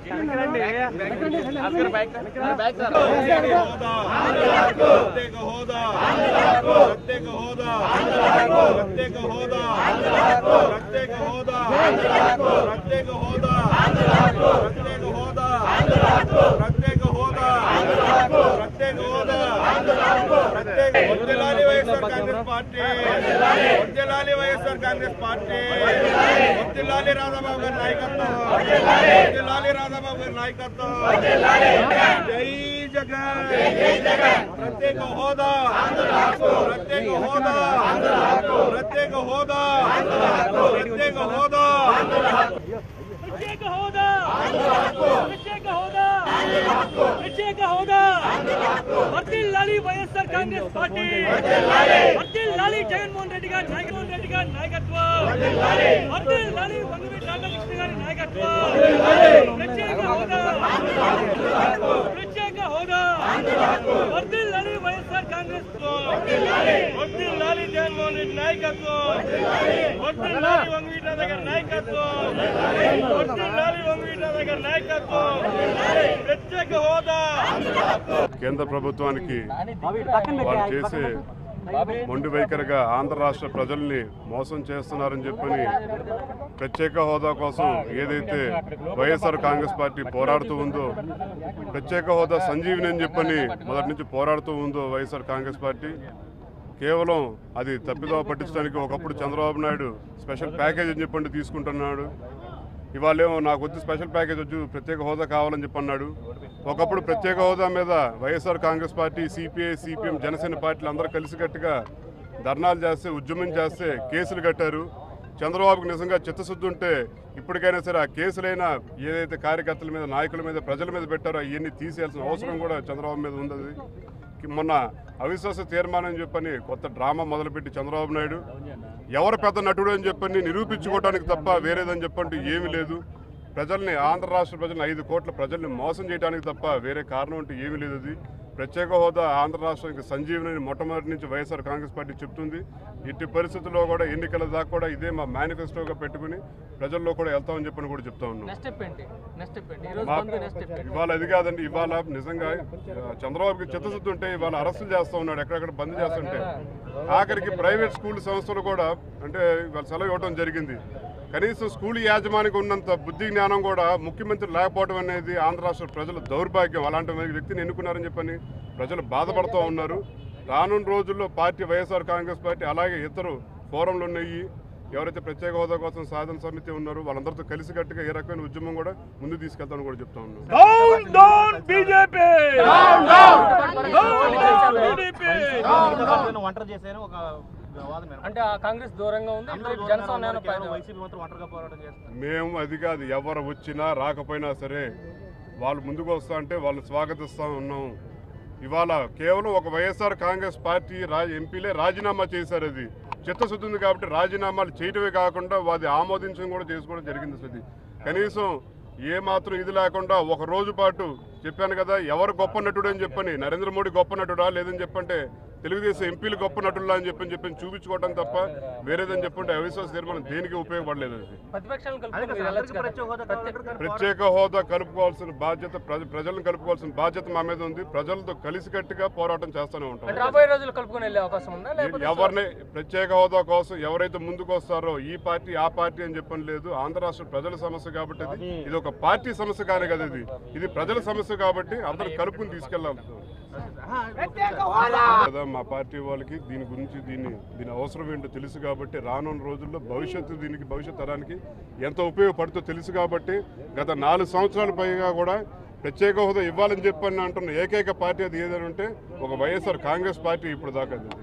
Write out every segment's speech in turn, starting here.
ప్రత్యేక హోదా ప్రత్యేక హోదా ప్రత్యేక హోదా ప్రత్యేక హోదా ప్రత్యేక హోదా ప్రత్యేక హోదా ప్రత్యేక హోదా ప్రత్యేక హోదా ప్రత్యేక వర్ధిల్లాలి వైఎస్ఆర్ కాంగ్రెస్ పార్టీ వర్ధిల్లాలి వైఎస్ఆర్ కాంగ్రెస్ పార్టీ వర్ధిల్లాలి రాధాబాబు గారి నాయకత్వం వర్ధిల్లాలి రాధాబాబు గారి నాయకత్వం జై జగన్ ప్రత్యేక హోదా ప్రత్యేక హోదా ప్రత్యేక హోదా ప్రత్యేక హోదా ప్రత్యేక హోదా ప్రత్యేక హోదా ప్రత్యేక హోదా వర్ధిల్లాలి వైఎస్ఆర్ కాంగ్రెస్ పార్టీ వర్ధిల్లాలి జగన్మోహన్ రెడ్డి గారి జగన్మోహన్ రెడ్డి గారి నాయకత్వం వర్ధిల్లాలి వంగవీటి రాధాకృష్ణ గారి నాయకత్వం ప్రత్యేక హోదా ప్రత్యేక హోదా వర్ధిల్లాలి వైఎస్ఆర్ కాంగ్రెస్ వర్ధిల్లాలి జగన్మోహన్ రెడ్డి నాయకత్వం వర్ధిల్లాలి వంగవీటి రాధా గారి నాయకత్వం వర్ధిల్లాలి వంగవీటి రాధా గారి నాయకత్వం ప్రత్యేక హోదా కేంద్ర ప్రభుత్వానికి వాళ్ళు చేసే మొండి వైఖరిగా ఆంధ్ర రాష్ట్ర ప్రజల్ని మోసం చేస్తున్నారని చెప్పని ప్రత్యేక హోదా కోసం ఏదైతే వైఎస్ఆర్ కాంగ్రెస్ పార్టీ పోరాడుతూ ఉందో ప్రత్యేక హోదా సంజీవిని అని చెప్పని మొదటి నుంచి పోరాడుతూ ఉందో వైఎస్ఆర్ కాంగ్రెస్ పార్టీ కేవలం అది తప్పిదోవ పట్టించడానికి ఒకప్పుడు చంద్రబాబు నాయుడు స్పెషల్ ప్యాకేజ్ అని చెప్పండి తీసుకుంటున్నాడు ఇవాళేమో నాకు వచ్చి స్పెషల్ ప్యాకేజ్ వచ్చి ప్రత్యేక హోదా కావాలని చెప్పి అన్నాడు ఒకప్పుడు ప్రత్యేక హోదా మీద YSR Congress party CPI CPM Janasena పార్టీలు అందరూ కలిసికట్టుగా ధర్నాలు చేస్తే ఉద్యమం చేస్తే కేసులు కట్టారు చంద్రబాబుకి నిజంగా చిత్తశుద్ధి ఉంటే ఇప్పటికైనా సరే ఆ కేసులైనా ఏదైతే కార్యకర్తల మీద నాయకుల మీద ప్రజల మీద పెట్టారో అవన్నీ తీసేయాల్సిన అవసరం కూడా చంద్రబాబు మీద ఉంది అది. మొన్న అవిశ్వాస తీర్మానం అని చెప్పని కొత్త డ్రామా మొదలుపెట్టి చంద్రబాబు నాయుడు ఎవరు పెద్ద నటుడు అని చెప్పని నిరూపించుకోవడానికి తప్ప వేరేదని చెప్పంటూ ఏమీ లేదు ప్రజల్ని ఆంధ్ర రాష్ట్ర ప్రజల్ని ఐదు కోట్ల ప్రజల్ని మోసం చేయడానికి తప్ప వేరే కారణం అంటూ ఏమీ లేదు అది ప్రత్యేక హోదా ఆంధ్ర రాష్ట్రానికి సంజీవని మొట్టమొదటి నుంచి వైఎస్ఆర్ కాంగ్రెస్ పార్టీ చెప్తుంది ఇట్టి పరిస్థితుల్లో కూడా ఎన్నికల దాకా కూడా ఇదే మా మేనిఫెస్టోగా పెట్టుకుని ప్రజల్లో కూడా వెళ్తామని చెప్పని కూడా చెప్తా ఉన్నాం నెక్స్ట్ స్టెప్ ఏంటి నెక్స్ట్ స్టెప్ ఏంటి ఈ రోజు మా- బంద్ నెక్స్ట్ స్టెప్ ఏంటి ఇవాళ అది కాదండి ఇవాళ నిజంగా ఆ, చంద్రబాబుకి చిత్తశుద్ధి ఉంటే ఇవాళ అరెస్టులు చేస్తూ ఉన్నాడు ఎక్కడెక్కడ బంద్ చేస్తుంటే ఆఖరికి ప్రైవేట్ స్కూల్ సంస్థలు కూడా అంటే ఇవాళ సెలవు ఇవ్వడం జరిగింది కనీసం స్కూల్ యాజమానికి ఉన్నంత బుద్ధి జ్ఞానం కూడా ముఖ్యమంత్రి లేకపోవడం అనేది ఆంధ్ర రాష్ట్ర ప్రజల దౌర్భాగ్యం అలాంటి వ్యక్తిని ఎన్నుకున్నారని చెప్పని ప్రజలు బాధపడుతూ ఉన్నారు రానున్న రోజుల్లో పార్టీ వైఎస్ఆర్ కాంగ్రెస్ పార్టీ అలాగే ఇతరు ఫోరంలు ఉన్నాయి ఎవరైతే ప్రత్యేక హోదా కోసం సాధన సమితి ఉన్నారో వాళ్ళందరితో కలిసికట్టుగా ఏ రకమైన ఉద్యమం కూడా ముందు తీసుకెళ్తామని కూడా చెప్తా ఉన్నాం down down BJP down down TDP ఒంటరి చేశారు ఒక వాదన వినపడింది. అంటే ఆ కాంగ్రెస్ దూరంగా ఉంది అందరూ ఇప్పుడు దూరంగా జనసేన ఉన్నారు, కేవలం పైన వైసీపీ మాత్రం ఒంటరిగా పోరాటం చేస్తారు మేము అది కాదు ఎవరు వచ్చినా రాకపోయినా సరే వాళ్ళు ముందుకు వస్తా అంటే వాళ్ళు స్వాగతిస్తా ఉన్నాం ఇవాళ కేవలం ఒక వైఎస్ఆర్ కాంగ్రెస్ పార్టీ రా ఎంపీలే రాజీనామా చేశారు అది చిత్తశుద్ధి ఉంది కాబట్టి రాజీనామాలు చేయటమే కాకుండా వాది ఆమోదించడం కూడా చేసుకోవడం జరిగింది శృతి కనీసం ఏ మాత్రం ఇది లేకుండా ఒక రోజు పాటు చెప్పాను కదా ఎవరు గొప్ప నటుడు అని చెప్పని నరేంద్ర మోడీ గొప్ప నటుడా లేదని చెప్పంటే తెలుగుదేశం ఎంపీలు గొప్ప నటులా అని చెప్పని చెప్పని చూపించుకోవడం తప్ప వేరేదని చెప్పంటే అవిశ్వాస తీర్మానం దేనికి ఉపయోగపడలేదు అది ప్రతిపక్షాలను అదే కలుపుకొని కదా, వెళ్ళొచ్చు అందరికీ కదా. ప్రత్యేక హోదా కావాలి, ప్రత్యేక- ఇక్కడ ప్రత్యేక హోదా కలుపుకోవాల్సిన బాధ్యత ప్రజ- ప్రజలను కలుపుకోవాల్సిన బాధ్యత మా మీద ఉంది ప్రజలతో కలిసికట్టుగా పోరాటం చేస్తూనే అంటే ఉంటాం రాబోయే రోజులు కలుపుకొని వెళ్ళే అవకాశం ఉందా లేకపోతే ఎవరిని ప్రత్యేక హోదా కోసం ఎవరైతే ముందుకు వస్తారో ఈ పార్టీ ఆ పార్టీ అని చెప్పని లేదు ఆంధ్ర రాష్ట్ర ప్రజల సమస్య కాబట్టి ఇది ఇది ఒక పార్టీ సమస్య కాదు కదా ఇది ఇది ప్రజల సమస్య కాబట్టి అందరూ కలుపుకుని తీసుకెళ్ళాలి కదా మా పార్టీ వాళ్ళకి దీని గురించి దీని దీని అవసరం ఏంటో తెలుసు కాబట్టి రానున్న రోజుల్లో భవిష్యత్తు దీనికి భవిష్యత్ తరానికి ఎంత ఉపయోగపడుతుందో తెలుసు కాబట్టి గత నాలుగు సంవత్సరాల పైగా కూడా ప్రత్యేక హోదా ఇవ్వాలని చెప్పని అంటున్న ఏకైక పార్టీ అది ఏదైనా ఉంటే ఒక వైఎస్ఆర్ కాంగ్రెస్ పార్టీ ఇప్పుడు దాకా అది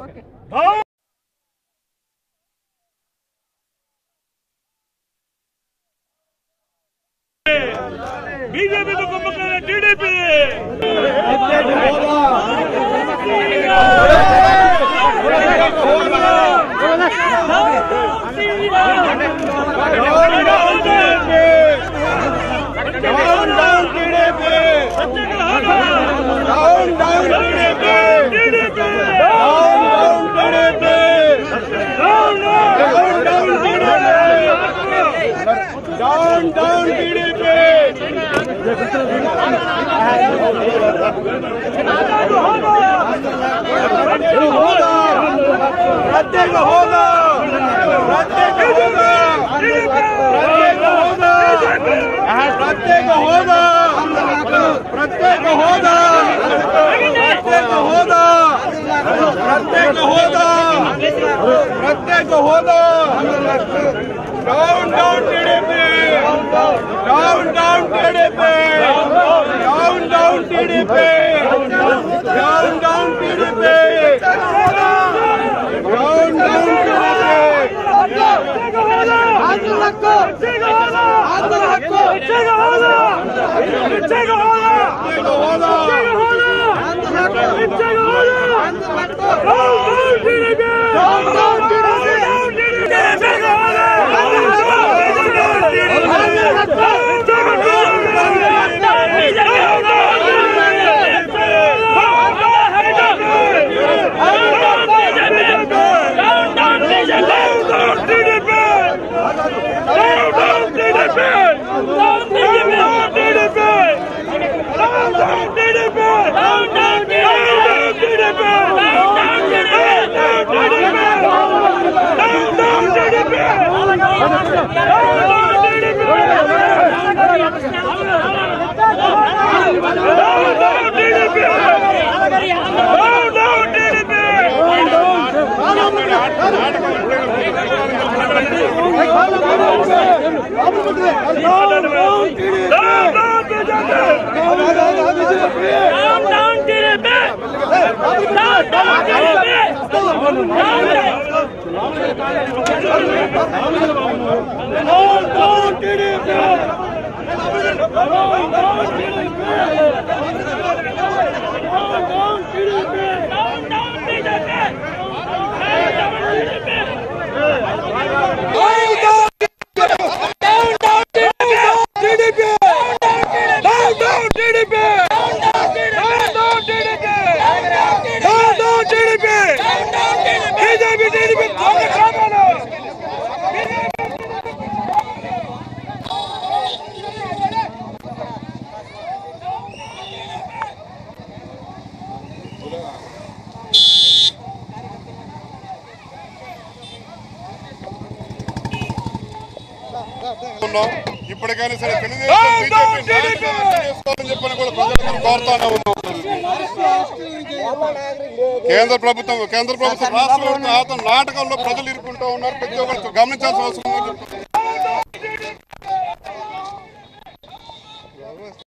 బీజేపీతో కుమ్మకాల TDP down down TDP down down TDP down down TDP down down down TDP down down TDP ప్రత్యేక హోదా ప్రత్యేక హోదా ప్రత్యేక హోదా ప్రత్యేక హోదా ప్రత్యేక హోదా ప్రత్యేక హోదా ప్రత్యేక హోదా ప్రత్యేక హోదా down down TDP down down TDP down down TDP down down TDP down down TDP ప్రత్యేక హోదా ఉన్నాం ఇప్పటికైనా సరే తెలుగుదేశం బీజేపీ నాయకులు చేసుకోవాలని చెప్పని కూడా ప్రజలందరూ కోరుతానే ఉన్నాం కేంద్ర ప్రభుత్వం కేంద్ర ప్రభుత్వం రాష్ట్ర ప్రభుత్వం ఆతం నాటకంలో ప్రజలు ఇరుక్కుంటూ ఉన్నారు ప్రతి ఒక్కరు గమనించాల్సిన అవసరం ఉంది